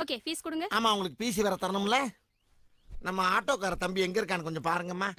Okay fees கொடுங்க ஆமா உங்களுக்கு பிசி வேற தரணும்ல நம்ம ஆட்டோக்கார தம்பி எங்க இருக்கான்னு கொஞ்சம் பாருங்கம்மா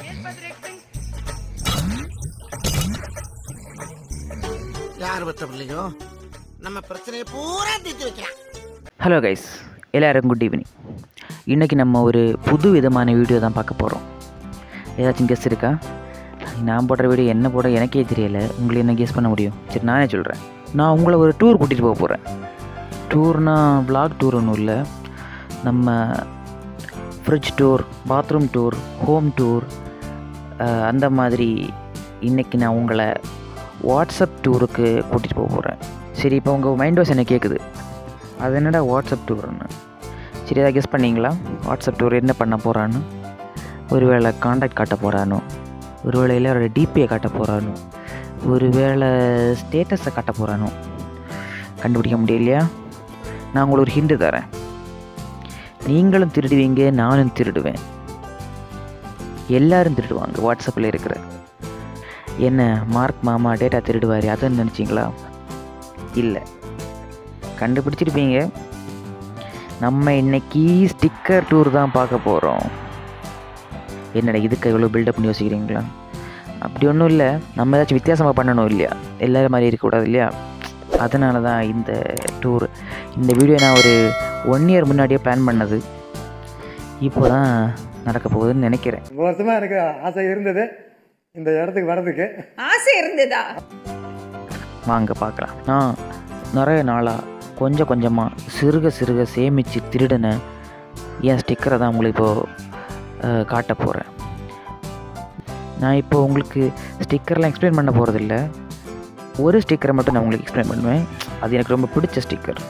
யார் பத்த பிள்ளையோ நம்ம பிரச்சனையை பூரா தீர்த்து வைக்கலாம் ஹலோ கைஸ் எல்லாரும் குட் ஈவினிங் இன்றைக்கி நம்ம ஒரு புது விதமான வீடியோ தான் பார்க்க போகிறோம் ஏதாச்சும் கெஸ் இருக்கா நான் போடுற வீடியோ என்ன போட எனக்கே தெரியல உங்களை என்ன கெஸ் பண்ண முடியும் சரி நானே சொல்கிறேன் நான் உங்களை ஒரு டூர் கூட்டிகிட்டு போக போகிறேன் டூர்னா vlog டூர் ஒன்றும் இல்லை நம்ம fridge tour bathroom tour home tour அந்த மாதிரி இன்றைக்கி நான் உங்களை வாட்ஸ்அப் டூருக்கு கூட்டிகிட்டு போக போகிறேன் சரி இப்போ உங்கள் மைண்ட் வாஷ் என்ன கேட்குது அது என்னடா வாட்ஸ்அப் டூர்னு சரி அதை கெஸ் பண்ணீங்களா வாட்ஸ்அப் டூர் என்ன பண்ண போகிறான்னு ஒருவேளை காண்டாக்ட் காட்ட போகிறானோ ஒருவேளை எல்லாரோட டிபியை காட்ட போகிறானோ ஒருவேளை ஸ்டேட்டஸை காட்ட போகிறானோ கண்டுபிடிக்க முடியலையா நான் உங்களுக்கு ஒரு ஹிண்டு தரேன் நீங்களும் திருடுவீங்க நானும் திருடுவேன் எல்லாரும் திருடுவாங்க வாட்ஸ்அப்பில் இருக்கிற என்ன மார்க் மாமா டேட்டா திருடுவார் அதுன்னு நினச்சிங்களா இல்லை கண்டுபிடிச்சிருப்பீங்க நம்ம இன்னைக்கு ஸ்டிக்கர் டூர் தான் பார்க்க போகிறோம் என்னடா இதுக்கு எவ்வளோ பில்டப் பண்ணி யோசிக்கிறீங்களா அப்படி ஒன்றும் இல்லை நம்ம ஏதாச்சும் வித்தியாசமாக பண்ணணும் இல்லையா எல்லாரும் மாதிரி இருக்கக்கூடாது இல்லையா அதனால தான் இந்த டூர் இந்த வீடியோ நான் ஒரு ஒன் இயர் முன்னாடியே பிளான் பண்ணது இப்போ தான் நடக்க போகுதுன்னு நினைக்கிறேன் ரொம்ப வருஷமா எனக்கு ஆசை இருந்தது இந்த இடத்துக்கு வர்றதுக்கு ஆசை இருந்ததா வாங்க பார்க்கலாம் நான் நிறைய நாளாக கொஞ்சம் கொஞ்சமாக சிறுக சிறுக சேமித்து திருடின என் ஸ்டிக்கரை தான் உங்களுக்கு இப்போது காட்ட போகிறேன் நான் இப்போ உங்களுக்கு ஸ்டிக்கர்லாம் எக்ஸ்பிளைன் பண்ண போகிறதில்ல ஒரு ஸ்டிக்கரை மட்டும் நான் உங்களுக்கு எக்ஸ்பிளைன் பண்ணுவேன் அது எனக்கு ரொம்ப பிடிச்ச ஸ்டிக்கர்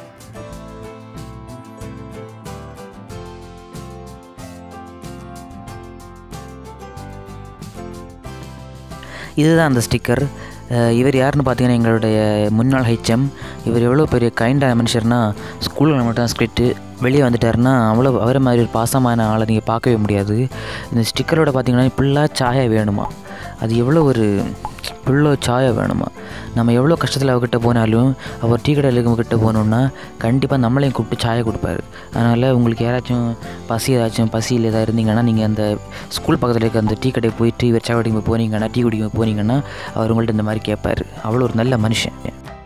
இதுதான் அந்த ஸ்டிக்கர் அஹ் இவர் யாருன்னு பார்த்தீங்கன்னா எங்களுடைய முன்னாள் ஹெச்எம் இவர் எவ்வளோ பெரிய கைண்டான மனுஷர்னா ஸ்கூலில் மட்டும் ஸ்கிரிப்ட்டு வெளியே வந்துட்டாருன்னா அவ்வளோ அவரை மாதிரி ஒரு பாசமான ஆளை நீங்கள் பார்க்கவே முடியாது இந்த ஸ்டிக்கரோட பார்த்தீங்கன்னா ஃபுல்லாக சாயா வேணுமா அது எவ்வளோ ஒரு ஃபுல்லோ சாயா வேணுமா நம்ம எவ்வளோ கஷ்டத்தில் அவர்கிட்ட போனாலும் அவர் டீ கடையில் கிட்ட போனோம்னா கண்டிப்பாக நம்மளையும் கூப்பிட்டு சாயை கொடுப்பாரு அதனால் உங்களுக்கு யாராச்சும் பசி ஏதாச்சும் பசியில் ஏதாவது இருந்தீங்கன்னா நீங்கள் அந்த ஸ்கூல் பக்கத்தில் இருக்க அந்த டீ கடை போயிட்டு இவர் சாய் குடிக்க போனீங்கன்னா டீ குடிக்க போனீங்கன்னா அவர் உங்கள்ட்ட இந்த மாதிரி கேட்பார் அவ்வளோ ஒரு நல்ல மனுஷன்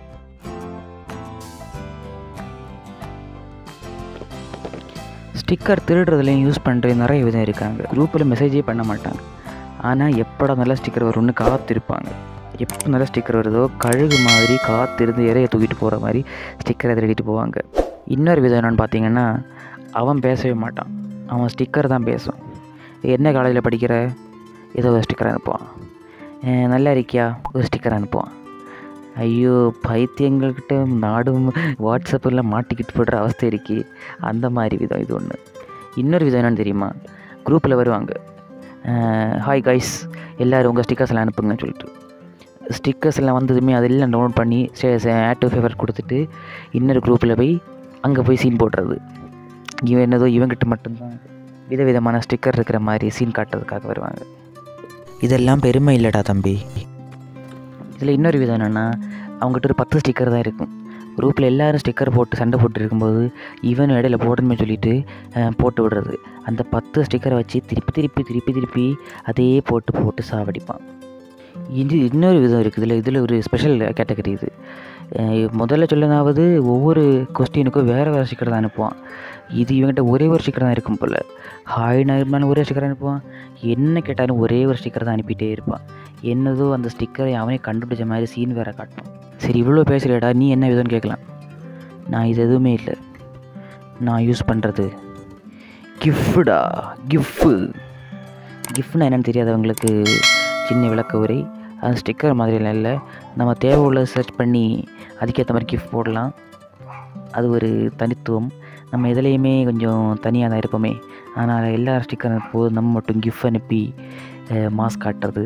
ஸ்டிக்கர் திருடுறதுலையும் யூஸ் பண்ணுறது நிறைய விதம் இருக்காங்க குரூப்பில் மெசேஜே பண்ண மாட்டாங்க ஆனால் எப்படா நல்ல ஸ்டிக்கர் வரும்னு காத்திருப்பாங்க எப்போ நல்ல ஸ்டிக்கர் வருதோ கழுகு மாதிரி காத்திருந்து இறைய தூக்கிட்டு போகிற மாதிரி ஸ்டிக்கரை திருடிட்டு போவாங்க இன்னொரு விதம் என்னென்னு பார்த்தீங்கன்னா அவன் பேசவே மாட்டான் அவன் ஸ்டிக்கர் தான் பேசும் என்ன காலேஜில் படிக்கிற ஏதோ ஒரு ஸ்டிக்கர் அனுப்புவான் அஹ் நல்லா இருக்கியா ஒரு ஸ்டிக்கர் அனுப்புவான் ஐயோ பைத்தியங்கள்கிட்ட நாடும் வாட்ஸ்அப்பில் மாட்டிக்கிட்டு போடுற அவஸ்தை இருக்கே அந்த மாதிரி விதம் இது ஒன்று இன்னொரு விதம் என்னன்னு தெரியுமா குரூப்பில் வருவாங்க ஹாய் கைஸ் எல்லோரும் உங்கள் ஸ்டிக்கர்ஸ் எல்லாம் அனுப்புங்கன்னு சொல்லிட்டு ஸ்டிக்கர்ஸ் எல்லாம் வந்ததுமே அதெல்லாம் டவுன்லோட் பண்ணி ஆட் டு ஃபேவர் கொடுத்துட்டு இன்னொரு குரூப்பில் போய் அங்கே போய் சீன் போடுறது இவன் என்னதோ இவங்கிட்ட மட்டும்தான் விதவிதமான ஸ்டிக்கர் இருக்கிற மாதிரி சீன் காட்டுறதுக்காக வருவாங்க இதெல்லாம் பெருமை இல்லைடா தம்பி இதில் இன்னொரு விதம் என்னென்னா அவங்ககிட்ட ஒரு பத்து ஸ்டிக்கர் தான் இருக்கும் குரூப்பில் எல்லாரும் ஸ்டிக்கர் போட்டு சண்டை போட்டு இருக்கும்போது இவன் இடையில போடணும்னு சொல்லிட்டு அஹ், போட்டு விடுறது அந்த பத்து ஸ்டிக்கரை வச்சு திருப்பி திருப்பி திருப்பி திருப்பி அதே போட்டு போட்டு சாவடிப்பான் இது இன்னொரு விதம் இருக்குது இதில் இதில் ஒரு ஸ்பெஷல் கேட்டகரி இது அஹ், முதல்ல சொல்லனாவது ஒவ்வொரு கொஸ்டினுக்கும் வேறு வேறு ஸ்டிக்கர் தான் அனுப்புவான் இது இவங்ககிட்ட ஒரே ஒரு ஸ்டிக்கர் தான் இருக்கும் போல் ஹாய் நார்மலான ஒரே ஸ்டிக்கர் அனுப்புவான் என்ன கேட்டாலும் ஒரே ஒரு ஸ்டிக்கர் தான் அனுப்பிட்டே இருப்பான் என்னதோ அந்த ஸ்டிக்கரை அவனே கண்டுபிடிச்ச மாதிரி சீன் வேற காட்டுவான் சரி இவ்வளோ பேசுகிறேடா நீ என்ன விதம்னு கேட்கலாம் நான் இது எதுவுமே இல்லை நான் யூஸ் பண்ணுறது கிஃப்டா கிஃப்ட்டு கிஃப்ட்னா என்னென்னு தெரியாதவங்களுக்கு சின்ன விளக்க உரை அது ஸ்டிக்கர் மாதிரிலாம் இல்லை நம்ம தேவை உள்ள சர்ச் பண்ணி அதுக்கேற்ற மாதிரி கிஃப்ட் போடலாம் அது ஒரு தனித்துவம் நம்ம எதுலேயுமே கொஞ்சம் தனியாக தான் இருப்போமே ஆனால் எல்லா ஸ்டிக்கர் அனுப்பும்போது நம்ம மட்டும் கிஃப்ட் அனுப்பி மாஸ்க் காட்டுறது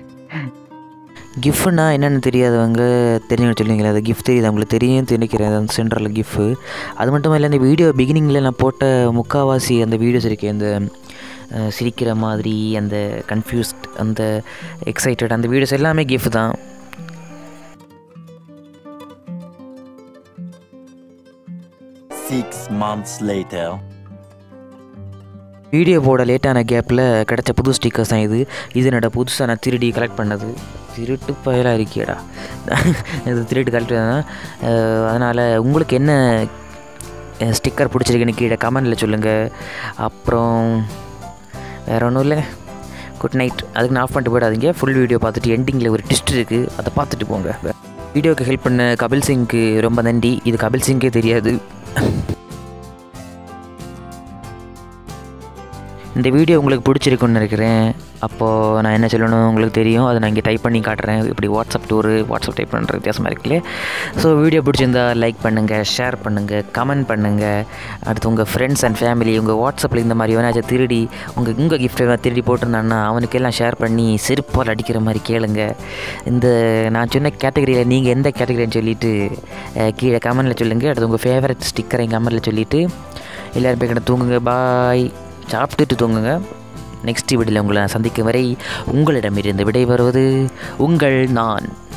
கிஃப்ட்னா என்னென்னு தெரியாதவங்க தெரிஞ்சவங்க சொல்லுவீங்களா அது கிஃப்ட் தெரியுது அவங்களுக்கு தெரியும் நினைக்கிறேன் அந்த சென்டரில் கிஃப்ட் அது மட்டும் இல்லை இந்த வீடியோ பிகினிங்கில் நான் போட்ட முக்காவாசி அந்த வீடியோஸ் இருக்கே அந்த அஹ், சிரிக்கிற மாதிரி அந்த கன்ஃபியூஸ்ட் அந்த எக்ஸைட்டட் அந்த வீடியோஸ் எல்லாமே கிஃப்ட் தான் Six months later. வீடியோ போட லேட்டான கேப்பில் கிடைச்ச புது ஸ்டிக்கர்ஸ் தான் இது இது என்னோட புதுசாக நான் திருடி கலெக்ட் பண்ணது திருட்டு பயலாக இருக்கியடா இது திருட்டு கலெக்ட் தான் அதனால் உங்களுக்கு என்ன ஸ்டிக்கர் பிடிச்சிருக்குன்னு கீழே கமெண்டில் சொல்லுங்கள் அப்புறம் வேறு ஒன்றும் இல்லை குட் நைட் அதுக்கு நான் ஆஃப் பண்ணிட்டு போயிடாதீங்க ஃபுல் வீடியோ பார்த்துட்டு எண்டிங்கில் ஒரு ட்விஸ்ட் இருக்குது அதை பார்த்துட்டு போங்க வீடியோக்கு ஹெல்ப் பண்ண கபில் சிங்க்கு ரொம்ப நன்றி இது கபில் சிங்கே தெரியாது இந்த வீடியோ உங்களுக்கு பிடிச்சிருக்குன்னு நினைக்கிறேன் அப்போது நான் என்ன சொல்லணும் உங்களுக்கு தெரியும் அதை நான் இங்கே டைப் பண்ணி காட்டுறேன் இப்படி வாட்ஸ்அப் டூரு வாட்ஸ்அப் டைப் பண்ணுற வித்தியாசமாக இருக்குல்ல ஸோ வீடியோ பிடிச்சிருந்தா லைக் பண்ணுங்கள் ஷேர் பண்ணுங்கள் கமெண்ட் பண்ணுங்கள் அடுத்து உங்கள் ஃப்ரெண்ட்ஸ் அண்ட் ஃபேமிலி உங்கள் வாட்ஸ்அப்பில் இந்த மாதிரி வேணாச்சும் திருடி உங்கள் உங்கள் கிஃப்ட்டை திருடி போட்டிருந்தான்னா அவனுக்கெல்லாம் ஷேர் பண்ணி செருப்பால் அடிக்கிற மாதிரி கேளுங்க இந்த நான் சொன்ன கேட்டகரியில் நீங்கள் எந்த கேட்டகரின்னு சொல்லிவிட்டு கீழே கமெண்டில் சொல்லுங்கள் அடுத்து உங்கள் ஃபேவரட் ஸ்டிக்கரை கமெண்டில் சொல்லிவிட்டு எல்லோரும் போய் கிட்ட தூங்குங்க பாய் சாப்பிட்டுட்டு தூங்குங்க நெக்ஸ்ட் வீடியோவில் உங்களை நான் சந்திக்கும் வரை உங்களிடமிருந்து விடைபெறுவது உங்கள் நான்